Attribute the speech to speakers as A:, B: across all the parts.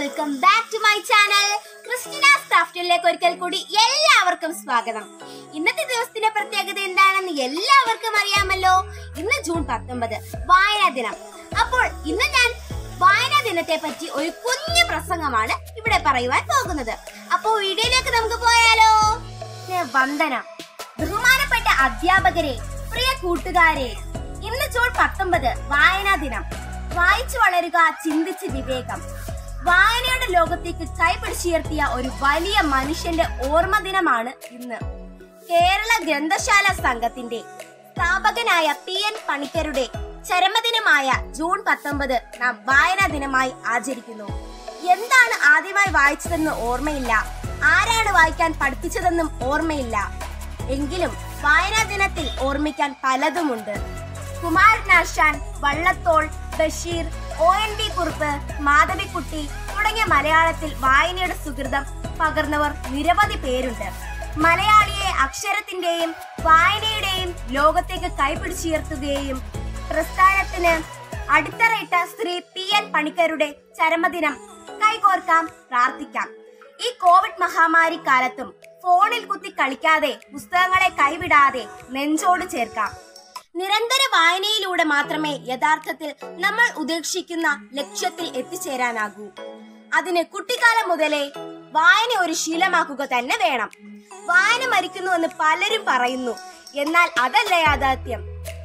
A: welcome back to my channel Christina's ക്രാഫ്റ്റിലേക്ക് ഒരിക്കൽ കൂടി എല്ലാവർക്കും സ്വാഗതം ഇന്നത്തെ ദിവസത്തിന്റെ പ്രത്യേകത എന്താണെന്ന് എല്ലാവർക്കും അറിയാമല്ലോ ഇന്ന് ജൂൺ പത്തൊമ്പത് വായനാ ദിനം അപ്പോൾ ഇന്ന് ഞാൻ വായനാ ദിനത്തെ പറ്റി ഒരു കുഞ്ഞു പ്രസംഗമാണ് ഇവിടെ പറയുവാൻ പോകുന്നത് അപ്പോൾ വീഡിയോയിലേക്ക് നമുക്ക് പോയാലോ ഏ, വന്ദനം ബഹുമാനപ്പെട്ട അധ്യാപകരെ പ്രിയ കൂട്ടുകാരെ ഇന്ന് ജൂൺ പത്തൊമ്പത് വായനാ ദിനം വായിച്ചു വളരുക ചിന്തിച്ച് വിവേകം വായനയുടെ ലോകത്തേക്ക് കൈപിടിച്ചുയർത്തിയ ഒരു വലിയ മനുഷ്യന്റെ ഓർമ്മ ദിനമാണ് ഇന്ന് കേരള ഗ്രന്ഥശാല സംഘത്തിന്റെ സ്ഥാപകനായ പി എൻ പണിക്കരുടെ ചരമദിനമായ ജൂൺ പത്തൊമ്പത് നാം വായനാ ദിനമായി ആചരിക്കുന്നു എന്താണ് ആദ്യമായി വായിച്ചതെന്ന് ഓർമ്മയില്ല ആരാണ് വായിക്കാൻ പഠിപ്പിച്ചതെന്നും ഓർമ്മയില്ല എങ്കിലും വായനാ ദിനത്തിൽ ഓർമ്മിക്കാൻ പലതുമുണ്ട് Kumaranasan Vallathol Basheer O N V Kurup Madhavikutty തുടങ്ങിയ മലയാളത്തിൽ വായനയുടെ സുഹൃതം പകർന്നവർ നിരവധി പേരുണ്ട് മലയാളിയെ അക്ഷരത്തിന്റെയും വായനയുടെയും ലോകത്തേക്ക് കൈപിടിച്ചുയർത്തുകയും പ്രസ്ഥാനത്തിന് അടിത്തറയിട്ട ശ്രീ പി എൻ പണിക്കരുടെ ചരമദിനം കൈകോർക്കാം പ്രാർത്ഥിക്കാം ഈ കോവിഡ് മഹാമാരി കാലത്തും ഫോണിൽ കുത്തി കളിക്കാതെ പുസ്തകങ്ങളെ കൈവിടാതെ നെഞ്ചോട് ചേർക്കാം നിരന്തര വായനയിലൂടെ മാത്രമേ യഥാർത്ഥത്തിൽ നമ്മൾ ഉദ്ദേശിക്കുന്ന ലക്ഷ്യത്തിൽ എത്തിച്ചേരാനാകൂ അതിന് കുട്ടിക്കാലം മുതലേ വായന ഒരു ശീലമാക്കുക തന്നെ വേണം വായന മരിക്കുന്നുവെന്ന് പലരും പറയുന്നു എന്നാൽ അതല്ല യാഥാർത്ഥ്യം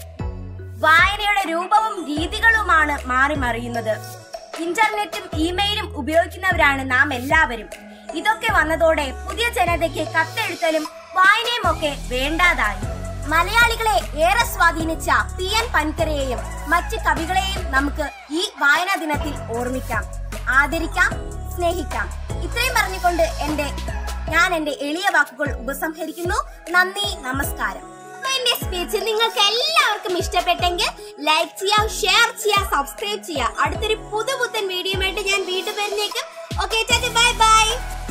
A: വായനയുടെ രൂപവും രീതികളുമാണ് മാറി മറിയുന്നത് ഇന്റർനെറ്റും ഇമെയിലും ഉപയോഗിക്കുന്നവരാണ് നാം എല്ലാവരും ഇതൊക്കെ വന്നതോടെ പുതിയ ജനതയ്ക്ക് കത്തെഴുത്തലും വായനയും ഒക്കെ വേണ്ടാതായി മലയാളികളെ ഏറെ സ്വാധീനിച്ച പി എൻ പൻകരയെയും മറ്റ് കവികളെയും നമുക്ക് ഈ വായനാ ദിനത്തിൽ ഓർമ്മിക്കാം ആദരിക്കാം സ്നേഹിക്കാം ഇത്രയും പറഞ്ഞുകൊണ്ട് എന്റെ ഞാൻ എന്റെ എളിയ വാക്കുകൾ ഉപസംഹരിക്കുന്നു നന്ദി നമസ്കാരം അപ്പൊ എന്റെ സ്പീച്ച് നിങ്ങൾക്ക് എല്ലാവർക്കും ഇഷ്ടപ്പെട്ടെങ്കിൽ ലൈക്ക് ചെയ്യാം ഷെയർ ചെയ്യാം സബ്സ്ക്രൈബ് ചെയ്യാം അടുത്തൊരു പുതുപുത്തൻ വീഡിയോ ആയിട്ട് ഞാൻ വീണ്ടും വരുന്നേക്കും ഓക്കെ ബൈ ബൈ